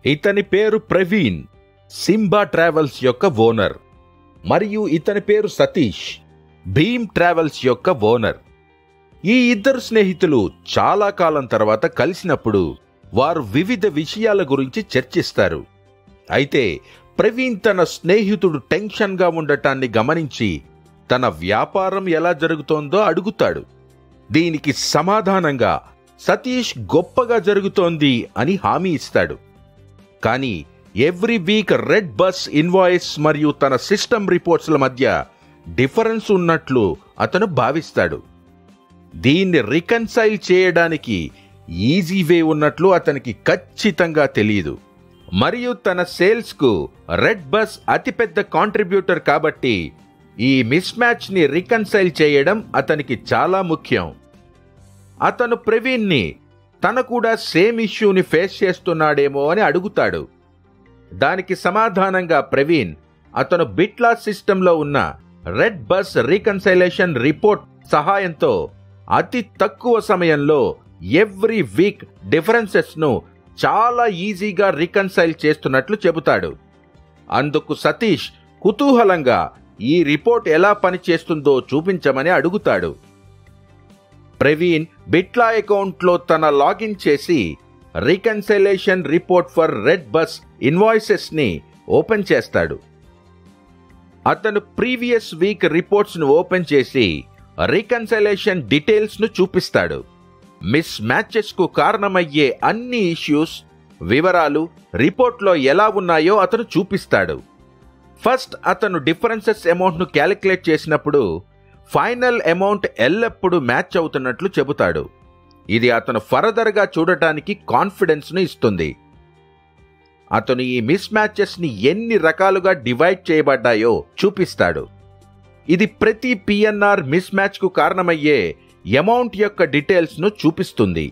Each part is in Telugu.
ఇతని పేరు ప్రవీణ్ సింబా ట్రావెల్స్ యొక్క ఓనర్ మరియు ఇతని పేరు సతీష్ భీమ్ ట్రావెల్స్ యొక్క ఓనర్ ఈ ఇద్దరు స్నేహితులు చాలా కాలం తర్వాత కలిసినప్పుడు వారు వివిధ విషయాల గురించి చర్చిస్తారు అయితే ప్రవీణ్ తన స్నేహితుడు టెన్షన్గా ఉండటాన్ని గమనించి తన వ్యాపారం ఎలా జరుగుతోందో అడుగుతాడు దీనికి సమాధానంగా సతీష్ గొప్పగా జరుగుతోంది అని హామీ ఇస్తాడు కానీ every week red bus invoice మరియు తన సిస్టమ్ రిపోర్ట్స్ల మధ్య డిఫరెన్స్ ఉన్నట్లు అతను భావిస్తాడు దీన్ని రికన్సైల్ చేయడానికి ఈజీ వే ఉన్నట్లు అతనికి ఖచ్చితంగా తెలియదు మరియు తన సేల్స్కు రెడ్ బస్ అతిపెద్ద కాంట్రిబ్యూటర్ కాబట్టి ఈ మిస్ మ్యాచ్ని రికన్సైల్ చేయడం అతనికి చాలా ముఖ్యం అతను ప్రవీణ్ని తన కూడా సేమ్ ఇష్యూని ఫేస్ చేస్తున్నాడేమో అని అడుగుతాడు దానికి సమాధానంగా ప్రవీణ్ అతను బిట్లా సిస్టంలో ఉన్న రెడ్ బస్ రీకన్సైలేషన్ రిపోర్ట్ సహాయంతో అతి తక్కువ సమయంలో ఎవ్రీ వీక్ డిఫరెన్సెస్ ను చాలా ఈజీగా రికన్సైల్ చేస్తున్నట్లు చెబుతాడు అందుకు సతీష్ కుతూహలంగా ఈ రిపోర్ట్ ఎలా పనిచేస్తుందో చూపించమని అడుగుతాడు ప్రవీణ్ బిట్లా అకౌంట్లో తన లాగిన్ చేసి reconciliation report for red bus invoices ని ఓపెన్ చేస్తాడు అతను ప్రీవియస్ వీక్ రిపోర్ట్స్ ను ఓపెన్ చేసి రీకన్సైలేషన్ డీటెయిల్స్ ను చూపిస్తాడు మిస్ మ్యాచెస్ కు కారణమయ్యే అన్ని ఇష్యూస్ వివరాలు రిపోర్ట్లో ఎలా ఉన్నాయో అతను చూపిస్తాడు ఫస్ట్ అతను డిఫరెన్సెస్ అమౌంట్ ను క్యాలిక్యులేట్ చేసినప్పుడు ఫైనల్ అమౌంట్ ఎల్లప్పుడూ మ్యాచ్ అవుతున్నట్లు చెబుతాడు ఇది అతను ఫర్దర్గా చూడటానికి కాన్ఫిడెన్స్ ను ఇస్తుంది అతను ఈ మిస్ మ్యాచెస్ ని ఎన్ని రకాలుగా డివైడ్ చేయబడ్డాయో చూపిస్తాడు ఇది ప్రతి పిఎన్ఆర్ మిస్ మ్యాచ్ కు కారణమయ్యే అమౌంట్ యొక్క డీటెయిల్స్ ను చూపిస్తుంది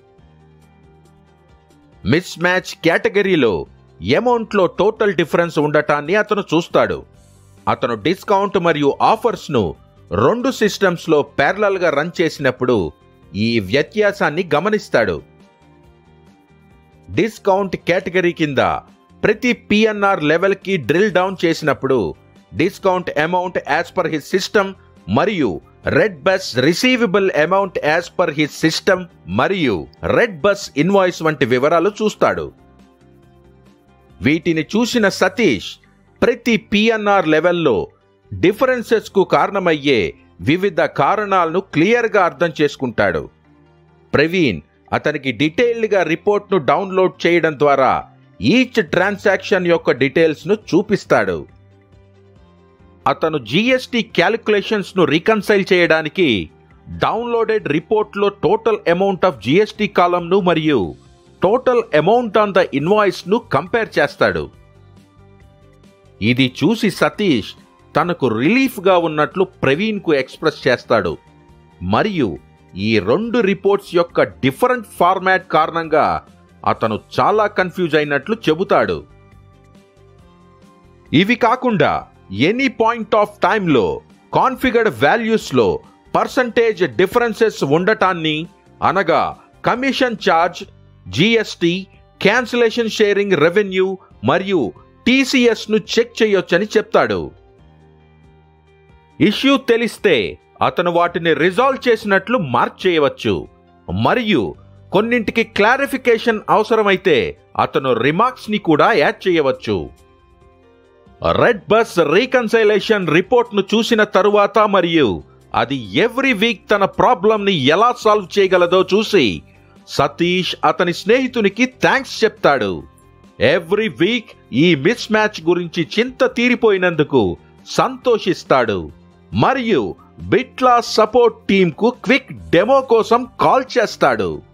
మిస్ మ్యాచ్ కేటగిరీలో అమౌంట్లో టోటల్ డిఫరెన్స్ ఉండటాన్ని అతను చూస్తాడు అతను డిస్కౌంట్ మరియు ఆఫర్స్ ను రెండు సిస్టమ్స్ లో ప్యారలల్ గా రన్ చేసినప్పుడు ఈ వ్యత్యాసాన్ని గమనిస్తాడు డిస్కౌంట్ కేటగిరీ కింద ప్రతి పిఎన్ఆర్ లెవెల్ కి డ్రిల్ డౌన్ చేసినప్పుడు discount amount as per his system మరియు red bus receivable amount as per his system మరియు రెడ్ బస్ ఇన్వాయిస్ వంటి వివరాలు చూస్తాడు వీటిని చూసిన సతీష్ ప్రతి పిఎన్ఆర్ లెవెల్లో డిఫరెన్సెస్ కు కారణమయ్యే వివిధ కారణాలను క్లియర్గా అర్థం చేసుకుంటాడు ప్రవీణ్ అతనికి డీటెయిల్డ్గా రిపోర్ట్ను డౌన్లోడ్ చేయడం ద్వారా ఈచ్ ట్రాన్సాక్షన్ యొక్క డీటెయిల్స్ ను చూపిస్తాడు అతను జిఎస్టి క్యాలిక్యులేషన్స్ ను రికన్సైల్ చేయడానికి డౌన్లోడెడ్ రిపోర్ట్లో టోటల్ అమౌంట్ ఆఫ్ జిఎస్టి కాలంను మరియు total amount on the invoice ను కంపేర్ చేస్తాడు ఇది చూసి సతీష్ తనకు రిలీఫ్ గా ఉన్నట్లు ప్రవీణ్ కు ఎక్స్ప్రెస్ చేస్తాడు మరియు ఈ రెండు రిపోర్ట్స్ యొక్క డిఫరెంట్ ఫార్మాట్ కారణంగా అతను చాలా కన్ఫ్యూజ్ అయినట్లు చెబుతాడు ఇవి కాకుండా ఎనీ పాయింట్ ఆఫ్ టైంలో కాన్ఫిగర్డ్ వాల్యూస్లో పర్సంటేజ్ డిఫరెన్సెస్ ఉండటాన్ని అనగా commission charge GST cancellation sharing revenue మరియు టీసీఎస్ ను చెక్ చేయొచ్చని చెప్తాడు ఇష్యూ తెలిస్తే అతను వాటిని రిజాల్వ్ చేసినట్లు మార్క్ చేయవచ్చు మరియు కొన్నింటికి క్లారిఫికేషన్ అవసరమైతే అతను రిమార్క్స్ ని కూడా యాడ్ చేయవచ్చు రెడ్ బస్ రీకన్సైలేషన్ రిపోర్ట్ ను చూసిన తరువాత మరియు అది ఎవ్రీ వీక్ తన ప్రాబ్లం ని ఎలా సాల్వ్ చేయగలదో చూసి సతీష్ అతని స్నేహితునికి థ్యాంక్స్ చెప్తాడు ఎవ్రీ వీక్ ఈ మిస్ మ్యాచ్ గురించి చింత తీరిపోయినందుకు సంతోషిస్తాడు మరియు బిట్లా సపోర్ట్ టీంకు క్విక్ డెమో కోసం కాల్ చేస్తాడు